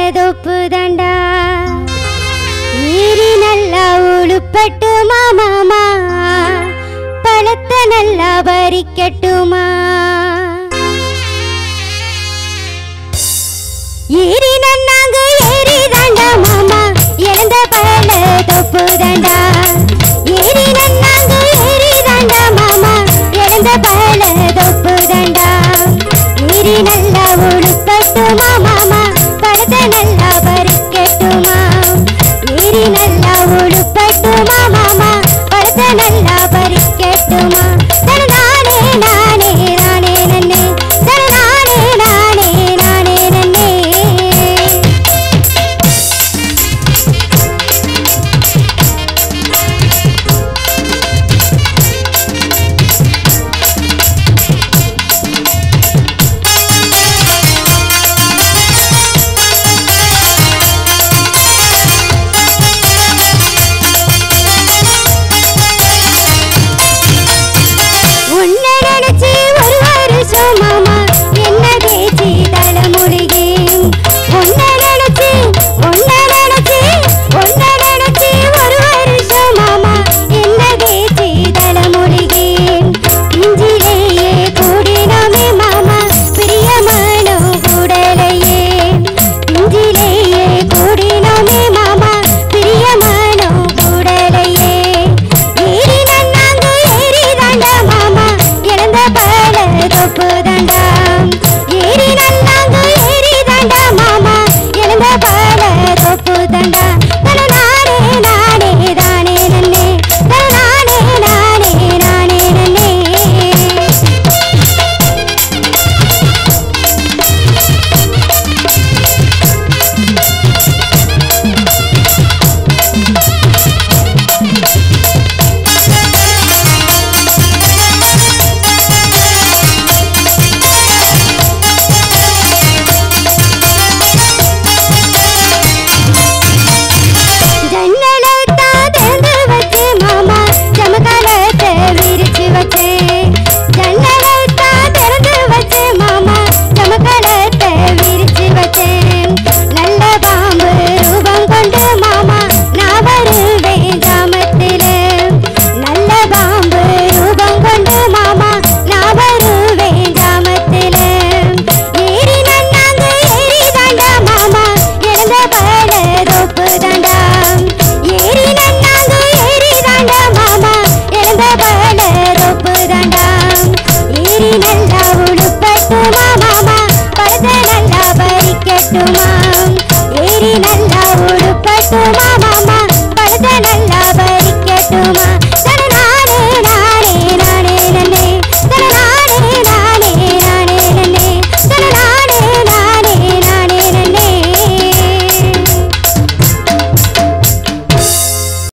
தொப்பு தண்டா நீரி நல்லா உழுப்பட்டுமா மாமா பழத்தை நல்லா பறிக்கட்டுமா ஏரி நன்னாங்க ஏரி தாண்டா மாமா இழந்த பழ தொப்பு தாண்டா ஏரி நன்னாங்க ஏரி தாண்டா மாமா இழந்த பழ தொப்பு தாண்டா ஏரி நல்லா உழுப்பட்டுமா மாமா பழத்தை நல்லா பறிக்கட்டுமா ஏரி நல்லா உழுப்பட்டுமா மாமா பழத்தை நல்லா பறிக்கட்டுமா தன நானே நானே நானே நன்னே தன நானே நானே நானே நன்னே உன்னை நினைச்சு ஒரு வருஷம் மாமா என்ன பேச்சு தலைமுழுகி உன்னை நினைச்சு உன்னை நினைச்சு உன்னை நினைச்சு ஒரு வருஷம் மாமா என்ன பேச்சு தலைமுழுகி இஞ்சிலேயே கூடினோமே மாமா பிரியமானோ கூடலையே இஞ்சிலேயே கூடினோமே மாமா பிரியமானோ கூடலையே ஏரி நன்னாங்க ஏரி தாண்டா மாமா இழந்த பழ தொப்பு தாண்டா ஏரி நன்னாங்க ஏரி தாண்டா மாமா இழந்த பழ தொப்பு தாண்டா தன நானே நானே தானே நன்னே தன நானே நானே நானே நன்னே ஜன்னலத்தான் திறந்து வச்சு மாமா ஜமக்காலத்தை விரிச்சு வச்சேன் ஜன்னலத்தான் திறந்து வச்சு மாமா ஜமக்காலத்தை விரிச்சு வச்சேன் நல்ல பாம்பு ரூபம் கொண்டு மாமா நான் வருவேன் கிராமத்தில நல்ல பாம்பு ரூபம் கொண்டு மாமா நான் வருவேன் கிராமத்தில ஏரி நன்னாங்க ஏரி தாண்டா மாமா இழந்த பழ தோப்பு தாண்டா ஏரி நன்னாங்க ஏரி தாண்டா மாமா இழந்த பழ தோப்பு தாண்டா ஏரி நல்லா உழுப்பட்டுமா மாமா பழத்தை நல்லா பறிக்கட்டுமா ஏரி நல்லா உழுப்பட்டுமா